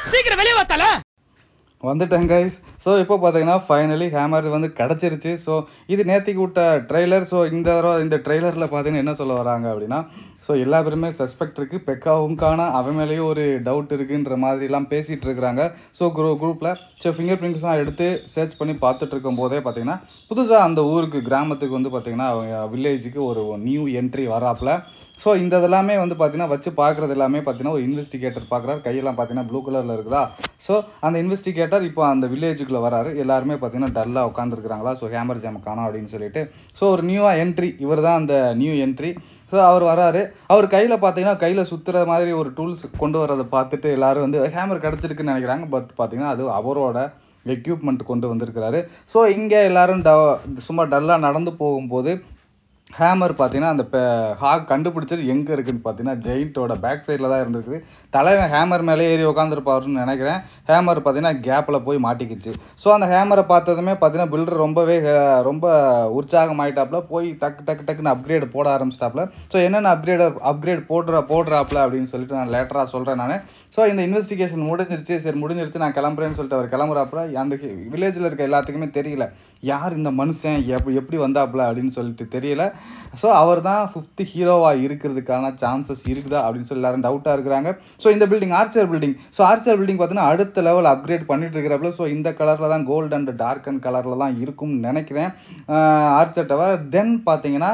சீக்கிரம் வெளியே வாத்தால வந்துட்டேன் கைஸ் ஸோ இப்போ பார்த்தீங்கன்னா ஃபைனலி ஹேமர் வந்து கிடச்சிருச்சு ஸோ இது நேத்திக்கு விட்ட ட்ரெய்லர் ஸோ இந்த தடவை இந்த ட்ரெய்லரில் பார்த்தீங்கன்னா என்ன சொல்ல வராங்க அப்படின்னா ஸோ எல்லா பேருமே சஸ்பெக்ட் இருக்குது பெக்காவும் காண அவன் மேலேயும் ஒரு டவுட் இருக்குன்ற மாதிரிலாம் பேசிகிட்டு இருக்கிறாங்க ஸோ குரூ குரூப்பில் ஸோ ஃபிங்கர் பிரிண்ட்ஸ்லாம் எடுத்து சர்ச் பண்ணி பார்த்துட்டு இருக்கும் போதே பார்த்தீங்கன்னா புதுசாக அந்த ஊருக்கு கிராமத்துக்கு வந்து பார்த்தீங்கன்னா அவங்க வில்லேஜுக்கு ஒரு நியூ என்ட்ரி வராப்புல ஸோ இந்த இதெல்லாமே வந்து பார்த்தீங்கன்னா வச்சு பார்க்குறது எல்லாமே பார்த்தீங்கன்னா ஒரு இன்வெஸ்டிகேட்டர் பார்க்குறாரு கையெல்லாம் பார்த்தீங்கன்னா ப்ளூ கலரில் இருக்குதா ஸோ அந்த இன்வெஸ்டிகேட்டர் இப்போ அந்த வில்லேஜுக்குள்ளே வராரு எல்லாருமே பார்த்தீங்கன்னா டல்லாக உட்காந்துருக்குறாங்களா ஸோ ஹேமர் ஜாம் காணோம் அப்படின்னு சொல்லிட்டு ஸோ ஒரு நியூவாக என்ட்ரி இவர் தான் அந்த நியூ என்ட்ரி ஸோ அவர் வராரு அவர் கையில் பார்த்தீங்கன்னா கையில் சுற்றுற மாதிரி ஒரு டூல்ஸ் கொண்டு வரதை பார்த்துட்டு எல்லாரும் வந்து ஹேமர் கிடச்சிருக்குன்னு நினைக்கிறாங்க பட் பார்த்தீங்கன்னா அது அவரோட எக்யூப்மெண்ட் கொண்டு வந்திருக்கிறாரு ஸோ இங்கே எல்லாரும் ட சும்மா டல்லாக நடந்து போகும்போது ஹேமர் பார்த்தீங்கன்னா அந்த ஹாக் கண்டுபிடிச்சது எங்கே இருக்குன்னு பார்த்தீங்கன்னா ஜெயிண்ட்டோட பேக் சைடில் தான் இருந்திருக்குது தலைவன் ஹேமர் மேலே ஏறி உட்காந்துருப்பாருன்னு நினைக்கிறேன் ஹேமர் பார்த்தீங்கன்னா கேப்பில் போய் மாட்டிக்கிச்சு ஸோ அந்த ஹேமரை பார்த்ததுமே பார்த்தீங்கன்னா பில்டர் ரொம்பவே அஹ், ரொம்ப உற்சாகமாயிட்டாப்புல போய் டக்கு டக்கு டக்குன்னு அப்கிரேட் போட ஆரம்பிச்சிட்டாப்புல ஸோ என்னென்ன அப்கிரேட் அப்கிரேட் போடுற போடுறாப்புல அப்படின்னு சொல்லிட்டு நான் லேட்டராக சொல்கிறேன் நான் ஸோ இந்த இன்வெஸ்டிகேஷன் முடிஞ்சிருச்சு சரி முடிஞ்சிருச்சு நான் கிளம்புறேன்னு சொல்லிட்டு அவர் கிளம்புறாப்புல அந்த வில்லேஜில் இருக்க எல்லாத்துக்குமே தெரியல யார் இந்த மனுஷன் எப் எப்படி வந்தாப்புல அப்படின்னு சொல்லிட்டு தெரியல ஸோ அவர் தான் ஃபிஃப்த் ஹீரோவாக இருக்கிறதுக்கான சான்சஸ் இருக்குதா அப்படின்னு சொல்லி எல்லாரும் டவுட்டாக இருக்கிறாங்க ஸோ இந்த building archer building so archer building பார்த்தீங்கன்னா அடுத்த லெவல் அப்கிரேட் பண்ணிட்டு இருக்கிறப்பல ஸோ இந்த கலரில் தான் கோல்டு அண்ட் டார்க் அண்ட் கலரில் தான் இருக்கும்னு நினைக்கிறேன் ஆர்ச்சர் டவர் தென் பார்த்தீங்கன்னா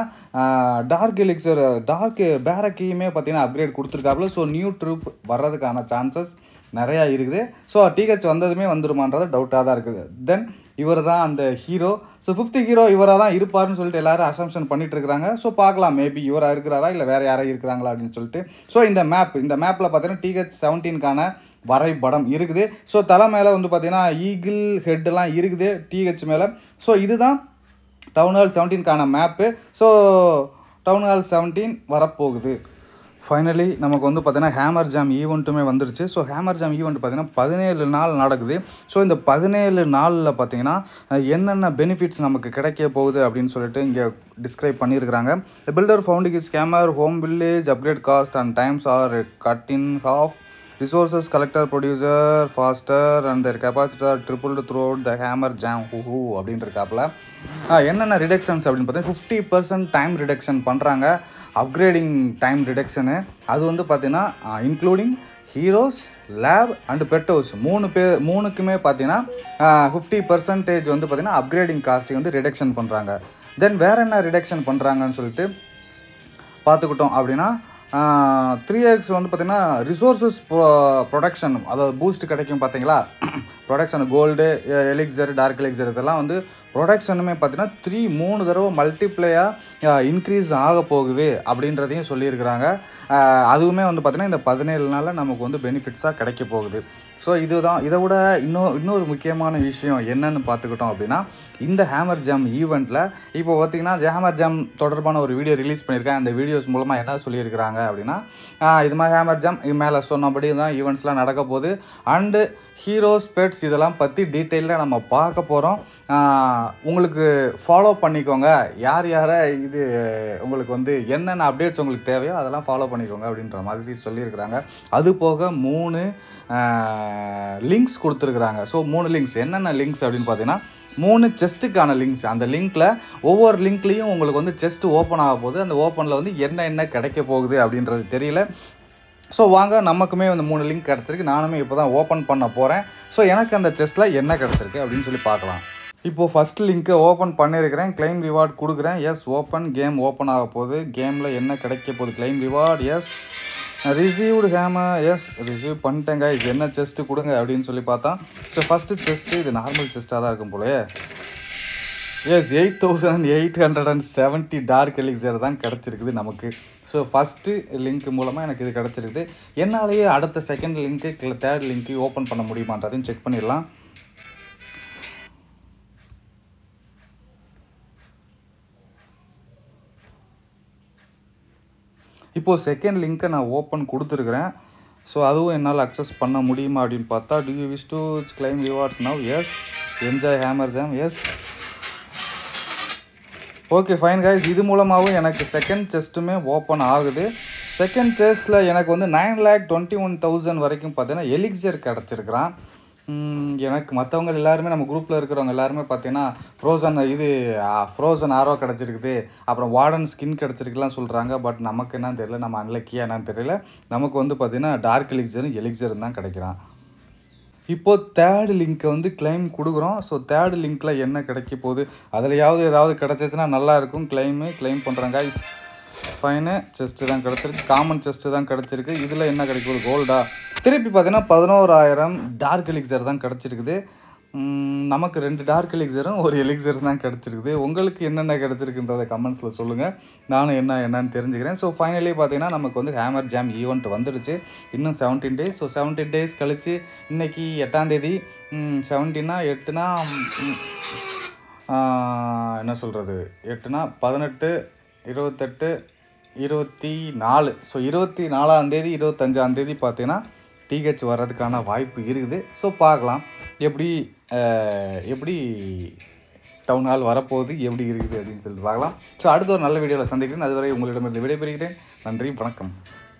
டார்க் எலிக்சர் டார்க் பேரக்கையுமே பார்த்தீங்கன்னா அப்கிரேட் கொடுத்துருக்காப்புல ஸோ நியூ ட்ரூப் வர்றதுக்கான சான்சஸ் நிறையா இருக்குது ஸோ டிஹெச் வந்ததுமே வந்துருமான்றது டவுட்டாக தான் இருக்குது தென் இவர் தான் அந்த ஹீரோ ஸோ ஃபிஃப்த் ஹீரோ இவராக தான் இருப்பாருன்னு சொல்லிட்டு எல்லாரும் அசம்ஷன் பண்ணிட்டு இருக்காங்க ஸோ பார்க்கலாம் மேபி இவராக இருக்கிறாரா இல்லை வேறு யாராவது இருக்கிறாங்களா அப்படின்னு சொல்லிட்டு ஸோ இந்த மேப் இந்த மேப்பில் பார்த்தீங்கன்னா டிஹெச் செவன்டீனுக்கான வரைபடம் இருக்குது ஸோ தலை மேலே வந்து பார்த்தீங்கன்னா ஈகிள் ஹெட்டெல்லாம் இருக்குது டிஹெச் மேலே ஸோ இதுதான் டவுன் ஹால் செவன்டீன்கான map so town hall seventeen வரப்போகுது ஃபைனலி நமக்கு வந்து பார்த்தீங்கன்னா ஹேமர் ஜாம் ஈவெண்ட்டுமே வந்துருச்சு ஸோ ஹேமர் ஜாம் ஈவெண்ட் பார்த்தீங்கன்னா பதினேழு நாள் நடக்குது ஸோ இந்த பதினேழு நாளில் பார்த்தீங்கன்னா அஹ், என்னென்ன பெனிஃபிட்ஸ் நமக்கு கிடைக்க போகுது அப்படின்னு சொல்லிட்டு இங்கே டிஸ்கிரைப் பண்ணியிருக்கிறாங்க builder founding scammer home village upgrade cost and times are cut in half resources collector producer faster and their capacitor tripled throughout the hammer jam ஹூ அப்படின்னு இருக்காப்புல ஆ, என்னென்ன ரிடக்ஷன்ஸ் அப்படின்னு பார்த்தீங்கன்னா ஃபிஃப்டி பர்சன்ட் டைம் ரிடக்ஷன் பண்ணுறாங்க upgrading time reduction அது வந்து பார்த்தீங்கன்னா including heroes lab and pets மூணு பேர் மூணுக்குமே பார்த்தீங்கன்னா ஃபிஃப்டி பர்சன்டேஜ் வந்து பார்த்தீங்கன்னா அப்கிரேடிங் காஸ்ட்டை வந்து ரிடக்ஷன் பண்ணுறாங்க தென் வேற என்ன ரிடக்ஷன் பண்ணுறாங்கன்னு சொல்லிட்டு பார்த்துக்கிட்டோம் அப்படின்னா த்ரீ எக்ஸ் வந்து பார்த்திங்கன்னா ரிசோர்ஸஸ் ப்ரொடக்ஷன் அதாவது பூஸ்ட் கிடைக்கும் பார்த்தீங்களா production gold elixir dark elixir இதெல்லாம் வந்து ப்ரொடக்ஷனுமே பார்த்தீங்கன்னா த்ரீ மூணு தடவை மல்டிப்ளேயாக இன்க்ரீஸ் ஆக போகுது அப்படின்றதையும் சொல்லியிருக்கிறாங்க ஆஹ் அதுவுமே வந்து பார்த்திங்கன்னா இந்த பதினேழு நாளில் நமக்கு வந்து பெனிஃபிட்ஸாக கிடைக்க போகுது ஸோ இதுதான் இதை விட இன்னும் இன்னொரு முக்கியமான விஷயம் என்னன்னு பார்த்துக்கிட்டோம் அப்படின்னா இந்த ஹேமர் ஜாம் ஈவெண்ட்டில் இப்போ பார்த்தீங்கன்னா ஹேமர் ஜாம் தொடர்பான ஒரு வீடியோ ரிலீஸ் பண்ணியிருக்கேன் அந்த வீடியோஸ் மூலமாக என்ன சொல்லியிருக்கிறாங்க அப்படின்னா ஆஹ் இது மாதிரி ஹேமர் ஜாம் மேலே சொன்னபடி தான் ஈவெண்ட்ஸ்லாம் நடக்க போகுது அண்டு ஹீரோஸ் பெட்ஸ் இதெல்லாம் பற்றி டீட்டெயிலாக நம்ம பார்க்க போகிறோம் உங்களுக்கு ஃபாலோ பண்ணிக்கோங்க யார் யாரை இது உங்களுக்கு வந்து என்னென்ன அப்டேட்ஸ் உங்களுக்கு தேவையோ அதெல்லாம் ஃபாலோ பண்ணிக்கோங்க அப்படின்ற மாதிரி சொல்லியிருக்கிறாங்க அது போக மூணு லிங்க்ஸ் கொடுத்துருக்குறாங்க ஸோ மூணு லிங்க்ஸ் என்னென்ன லிங்க்ஸ் அப்படின்னு பார்த்தீங்கன்னா மூணு செஸ்ட்டுக்கான லிங்க்ஸ் அந்த லிங்க்கில் ஒவ்வொரு லிங்க்லேயும் உங்களுக்கு வந்து செஸ்ட் ஓப்பன் ஆக போகுது அந்த ஓப்பனில் வந்து என்ன என்ன கிடைக்க போகுது அப்படின்றது தெரியல ஸோ வாங்க நமக்குமே அந்த மூணு லிங்க் கிடச்சிருக்கு நானுமே இப்போ தான் ஓப்பன் பண்ண போகிறேன் ஸோ எனக்கு அந்த செஸ்ட்டில் என்ன கிடச்சிருக்கு அப்படின்னு சொல்லி பார்க்கலாம் இப்போது ஃபஸ்ட் லிங்க்கை ஓப்பன் பண்ணியிருக்கிறேன் கிளைம் ரிவார்ட் கொடுக்குறேன் எஸ் ஓப்பன் கேம் ஓப்பன் ஆக போகுது கேமில் என்ன கிடைக்க போகுது கிளைம் ரிவார்ட் எஸ் ரிசீவ்டு ஹேம எஸ் ரிசீவ் பண்ணிட்டேங்க இது என்ன செஸ்ட்டு கொடுங்க அப்படின்னு சொல்லி பார்த்தா ஸோ ஃபஸ்ட்டு செஸ்ட்டு இது நார்மல் செஸ்ட்டாக தான் இருக்கும் போலயே yes eight thousand eight hundred and seventy dark elixir தான் கிடச்சிருக்குது நமக்கு ஸோ ஃபஸ்ட்டு லிங்க் மூலமாக எனக்கு இது கிடச்சிருக்குது என்னாலேயே அடுத்த second link third link open பண்ண முடியுமான்றதையும் செக் பண்ணிடலாம் இப்போது செகண்ட் லிங்க்கை நான் ஓப்பன் கொடுத்துருக்குறேன் ஸோ அதுவும் என்னால் அக்சஸ் பண்ண முடியுமா அப்படின்னு பார்த்தா do you wish to claim rewards now yes enjoy hammer jam yes okay fine guys இது மூலமாகவும் எனக்கு செகண்ட் செஸ்ட்டுமே ஓப்பன் ஆகுது ஸோ செகண்ட் சேஸ்டில் எனக்கு வந்து nine lakh twenty one thousand வரைக்கும் பார்த்தீங்கன்னா எலிக்சர் கிடச்சிருக்கிறான் ம், எனக்கு மற்றவங்க எல்லாருமே நம்ம குரூப்பில் இருக்கிறவங்க எல்லாருமே பார்த்தீங்கன்னா ஃப்ரோசன் இது ஃப்ரோசன் ஆரோ கிடச்சிருக்குது அப்புறம் வார்டன் ஸ்கின் கிடச்சிருக்குலாம் சொல்கிறாங்க பட் நமக்கு என்னன்னு தெரியல நம்ம அன்லக்கியாக என்னன்னு தெரியல நமக்கு வந்து பார்த்தீங்கன்னா டார்க் எலிக்சரும் எலிக்சரும் தான் கிடைக்கிறான் இப்போ தேர்டு லிங்க்கை வந்து கிளைம் கொடுக்குறோம் ஸோ தேர்டு லிங்க்கில் என்ன கிடைக்க போகுது அதுலையாவது ஏதாவது கிடச்சிச்சுன்னா நல்லா இருக்கும் கிளைமு கிளைம் பண்ணுறாங்க ஃபைனு செஸ்ட்டு தான் கிடச்சிருக்கு காமன் செஸ்ட்டு தான் கிடச்சிருக்கு இதில் என்ன கிடைக்க போகுது கோல்டா திருப்பி பார்த்தீங்கன்னா பதினோராயிரம் டார்க் எலிக்சர் தான் கிடச்சிருக்குது ம், நமக்கு ரெண்டு டார்க் எலிக்சரும் ஒரு எலிக்சர் தான் கிடச்சிருக்குது உங்களுக்கு என்னென்ன கிடச்சிருக்குன்றதை கமெண்ட்ஸில் சொல்லுங்கள் நானும் என்ன என்னன்னு தெரிஞ்சுக்கிறேன் ஸோ ஃபைனலி பார்த்தீங்கன்னா நமக்கு வந்து ஹேமர் ஜாம் ஈவெண்ட் வந்துடுச்சு இன்னும் seventeen days so seventeen days கழிச்சு இன்னைக்கு எட்டாம் தேதி செவன்டீனா எட்டுனா ம், ஆ, என்ன சொல்கிறது எட்டுனா பதினெட்டு இருபத்தெட்டு இருபத்தி நாலு ஸோ இருபத்தி நாலாந்தேதி இருபத்தஞ்சாந்தேதி பார்த்தீங்கன்னா டிஹெச் வர்றதுக்கான வாய்ப்பு இருக்குது ஸோ பார்க்கலாம் எப்படி அஹ், எப்படி டவுன் ஹால் வரப்போகுது எப்படி இருக்குது அப்படின்னு சொல்லிட்டு பார்க்கலாம் ஸோ அடுத்த ஒரு நல்ல வீடியோவில் சந்திக்கிறேன் அதுவரை உங்களிடமிருந்து விடைபெறுகிறேன் நன்றி வணக்கம்